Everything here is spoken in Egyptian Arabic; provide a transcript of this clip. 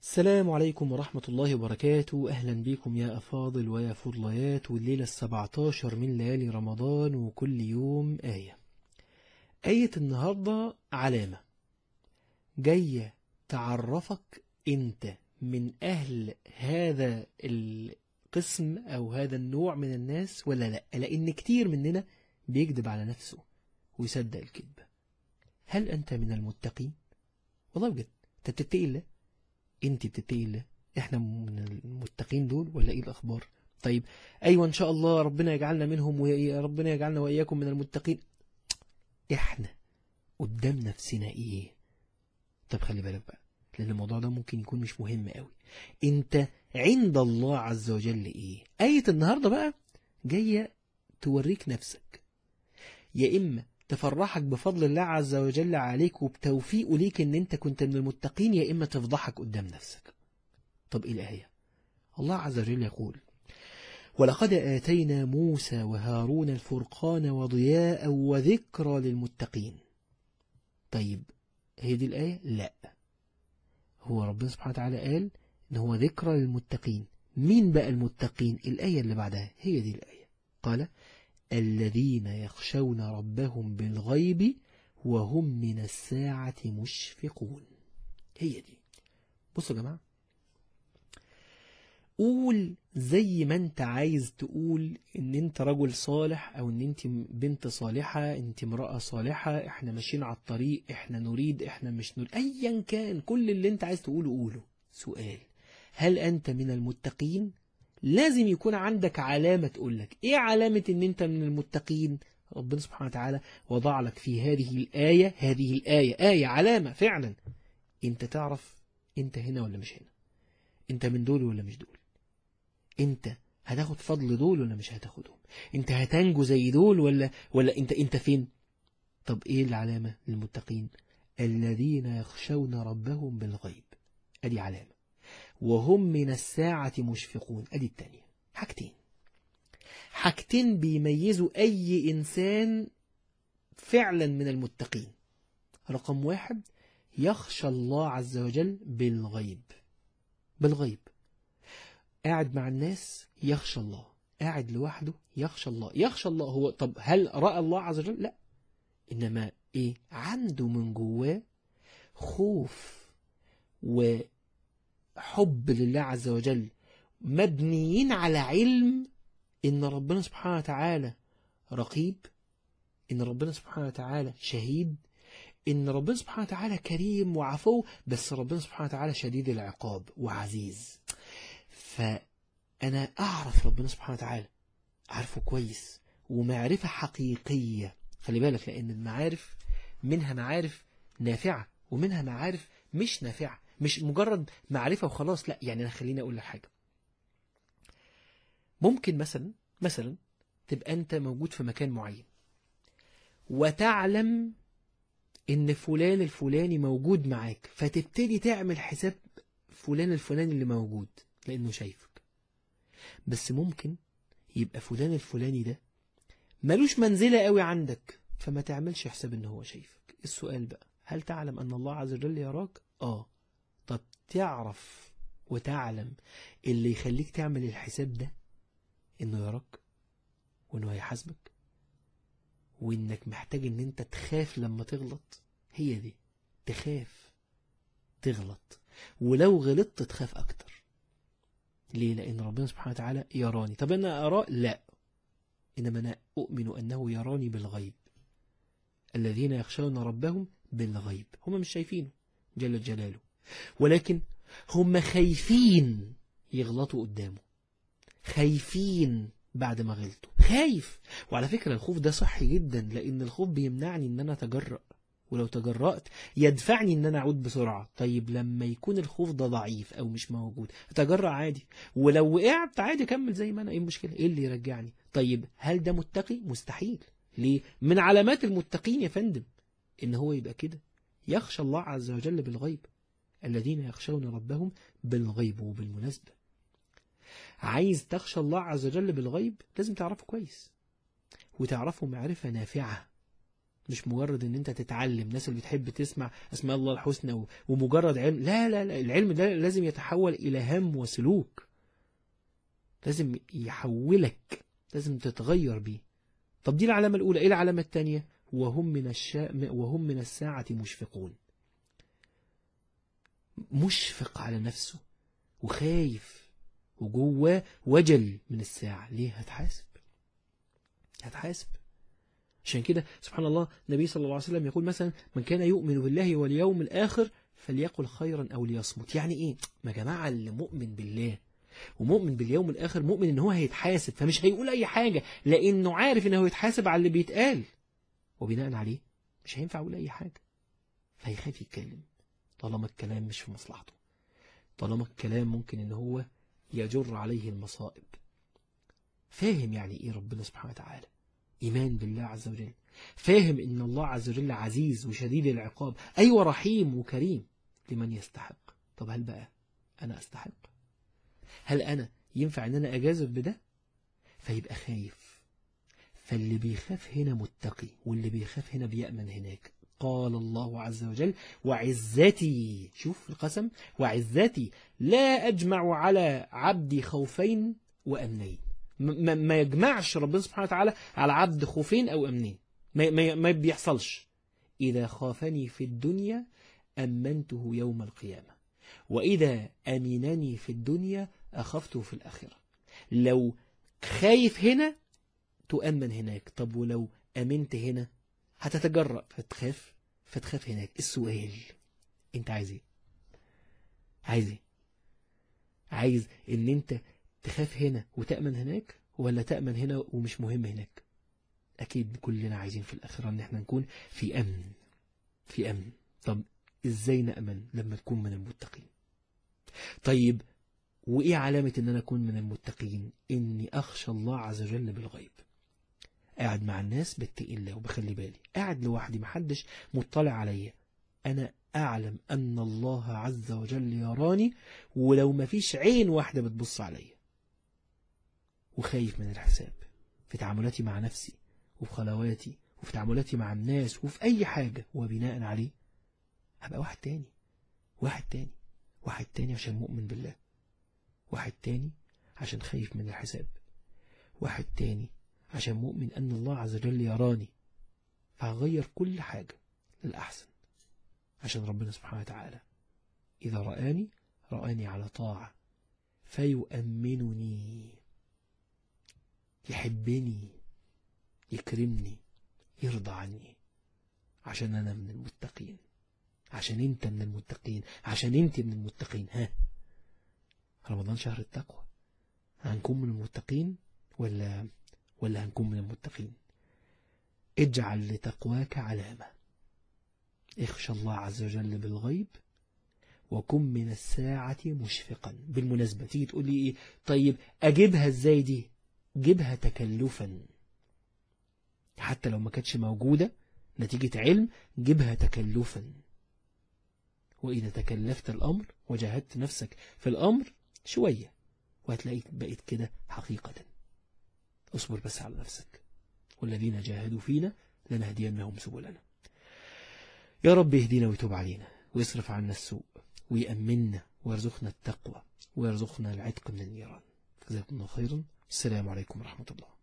السلام عليكم ورحمة الله وبركاته أهلا بكم يا أفاضل ويا فضليات والليلة السبعتاشر من ليالي رمضان وكل يوم آية آية النهاردة علامة جاية تعرفك أنت من أهل هذا القسم أو هذا النوع من الناس ولا لا لأن كتير مننا بيكذب على نفسه ويصدق الكذب هل أنت من المتقين؟ والله بجد أنت بتتقي الله انت بتتقي الله احنا من المتقين دول ولا ايه الاخبار طيب ايوه ان شاء الله ربنا يجعلنا منهم وربنا يجعلنا واياكم من المتقين احنا قدام نفسنا ايه طب خلي بالك بقى لان الموضوع ده ممكن يكون مش مهم قوي انت عند الله عز وجل ايه ايه النهارده بقى جايه توريك نفسك يا اما تفرحك بفضل الله عز وجل عليك وبتوفيقه ليك ان انت كنت من المتقين يا اما تفضحك قدام نفسك طب ايه الايه الله عز وجل يقول ولقد آتينا موسى وهارون الفرقان وضياء وذكرى للمتقين طيب هي دي الآية لا هو ربنا سبحانه وتعالى قال ان هو ذكرى للمتقين مين بقى المتقين الآية اللي بعدها هي دي الآية قال الذين يخشون ربهم بالغيب وهم من الساعة مشفقون هي دي بصوا يا جماعة قول زي ما انت عايز تقول ان انت رجل صالح او ان انت بنت صالحة انت امرأة صالحة احنا ماشيين على الطريق احنا نريد احنا مش نريد ايا كان كل اللي انت عايز تقوله قوله سؤال هل انت من المتقين لازم يكون عندك علامة تقول لك ايه علامة ان انت من المتقين ربنا سبحانه وتعالى وضع لك في هذه الآية هذه الآية آية علامة فعلا انت تعرف انت هنا ولا مش هنا انت من دول ولا مش دول انت هتاخد فضل دول ولا مش هتاخدهم انت هتنجو زي دول ولا ولا انت انت فين طب ايه العلامة للمتقين الذين يخشون ربهم بالغيب ادي علامة وهم من الساعة مشفقون ادي التانية حاجتين حاجتين بيميزوا اي انسان فعلا من المتقين رقم واحد يخشى الله عز وجل بالغيب بالغيب قاعد مع الناس يخشى الله قاعد لوحده يخشى الله يخشى الله هو طب هل رأى الله عز وجل لا إنما إيه عنده من جواه خوف وحب لله عز وجل مبنيين على علم إن ربنا سبحانه وتعالى رقيب إن ربنا سبحانه وتعالى شهيد إن ربنا سبحانه وتعالى كريم وعفو بس ربنا سبحانه وتعالى شديد العقاب وعزيز فأنا أعرف ربنا سبحانه وتعالى عارفه كويس ومعرفة حقيقية خلي بالك لأن المعارف منها معارف نافعة ومنها معارف مش نافعة مش مجرد معرفة وخلاص لا يعني أنا خليني أقول لك حاجة ممكن مثلا مثلا تبقى أنت موجود في مكان معين وتعلم إن فلان الفلاني موجود معاك فتبتدي تعمل حساب فلان الفلاني اللي موجود لأنه شايفك بس ممكن يبقى فلان الفلاني ده ملوش منزلة قوي عندك فما تعملش حساب ان هو شايفك السؤال بقى هل تعلم ان الله عز وجل يراك اه طب تعرف وتعلم اللي يخليك تعمل الحساب ده انه يراك وانه هيحاسبك وانك محتاج ان انت تخاف لما تغلط هي دي تخاف تغلط ولو غلطت تخاف اكتر ليه لان ربنا سبحانه وتعالى يراني طب انا اراه لا انما انا اؤمن انه يراني بالغيب الذين يخشون ربهم بالغيب هم مش شايفينه جل جلاله ولكن هم خايفين يغلطوا قدامه خايفين بعد ما غلطوا خايف وعلى فكرة الخوف ده صحي جدا لان الخوف بيمنعني ان انا اتجرأ ولو تجرأت يدفعني ان انا اعود بسرعة طيب لما يكون الخوف ده ضعيف او مش موجود اتجرأ عادي ولو وقعت عادي اكمل زي ما انا ايه المشكلة ايه اللي يرجعني طيب هل ده متقي مستحيل ليه من علامات المتقين يا فندم ان هو يبقى كده يخشى الله عز وجل بالغيب الذين يخشون ربهم بالغيب وبالمناسبة عايز تخشى الله عز وجل بالغيب لازم تعرفه كويس وتعرفه معرفة نافعة مش مجرد ان انت تتعلم الناس اللي بتحب تسمع اسماء الله الحسنى و- ومجرد علم لا لا لا العلم ده لازم يتحول الى هم وسلوك لازم يحولك لازم تتغير بيه طب دي العلامة الأولى إيه العلامة الثانية وهم من الشاء وهم من الساعة مشفقون مشفق على نفسه وخايف وجواه وجل من الساعة ليه هتحاسب هتحاسب عشان كده سبحان الله النبي صلى الله عليه وسلم يقول مثلا من كان يؤمن بالله واليوم الآخر فليقل خيرا أو ليصمت يعني إيه ما جماعة اللي مؤمن بالله ومؤمن باليوم الآخر مؤمن إن هو هيتحاسب فمش هيقول أي حاجة لأنه عارف إنه هيتحاسب على اللي بيتقال وبناء عليه مش هينفع يقول أي حاجة فيخاف يتكلم طالما الكلام مش في مصلحته طالما الكلام ممكن إن هو يجر عليه المصائب فاهم يعني إيه ربنا سبحانه وتعالى إيمان بالله عز وجل فاهم إن الله عز وجل عزيز وشديد العقاب أيوة رحيم وكريم لمن يستحق طب هل بقى أنا أستحق هل أنا ينفع إن أنا أجازف بده فيبقى خايف فاللي بيخاف هنا متقي واللي بيخاف هنا بيأمن هناك قال الله عز وجل وعزتي شوف القسم وعزتي لا أجمع على عبدي خوفين وأمنين ما, ما يجمعش ربنا سبحانه وتعالى على عبد خوفين أو أمنين ما, ما, ما بيحصلش إذا خافني في الدنيا أمنته يوم القيامة وإذا أمنني في الدنيا أخفته في الآخرة لو خايف هنا تؤمن هناك طب ولو أمنت هنا هتتجرأ فتخاف فتخاف هناك السؤال انت عايز ايه عايز ايه عايز ان انت تخاف هنا وتأمن هناك ولا تأمن هنا ومش مهم هناك أكيد كلنا عايزين في الآخرة إن احنا نكون في أمن في أمن طب إزاي نأمن لما تكون من المتقين طيب وإيه علامة إن أنا أكون من المتقين إني أخشى الله عز وجل بالغيب قاعد مع الناس بتقي الله وبخلي بالي قاعد لوحدي محدش مطلع عليا أنا أعلم أن الله عز وجل يراني ولو مفيش عين واحدة بتبص عليا وخايف من الحساب في تعاملاتي مع نفسي وفي خلواتي وفي تعاملاتي مع الناس وفي أي حاجة وبناء عليه هبقى واحد تاني واحد تاني واحد تاني عشان مؤمن بالله واحد تاني عشان خايف من الحساب واحد تاني عشان مؤمن أن الله عز وجل يراني فهغير كل حاجة للأحسن عشان ربنا سبحانه وتعالى إذا رآني رآني على طاعة فيؤمنني يحبني يكرمني يرضى عني عشان أنا من المتقين عشان أنت من المتقين عشان أنت من المتقين ها رمضان شهر التقوى هنكون من المتقين ولا ولا هنكون من المتقين اجعل لتقواك علامة اخشى الله عز وجل بالغيب وكن من الساعة مشفقا بالمناسبة تيجي تقول لي ايه طيب اجيبها ازاي دي جيبها تكلفا حتى لو ما كانتش موجودة نتيجة علم جيبها تكلفا وإذا تكلفت الأمر وجاهدت نفسك في الأمر شوية وهتلاقيك بقيت كده حقيقة اصبر بس على نفسك والذين جاهدوا فينا لنهدينهم سبلنا يا رب اهدينا ويتوب علينا ويصرف عنا السوء ويأمنا ويرزقنا التقوى ويرزقنا العتق من النيران جزاكم الله خيرا السلام عليكم ورحمة الله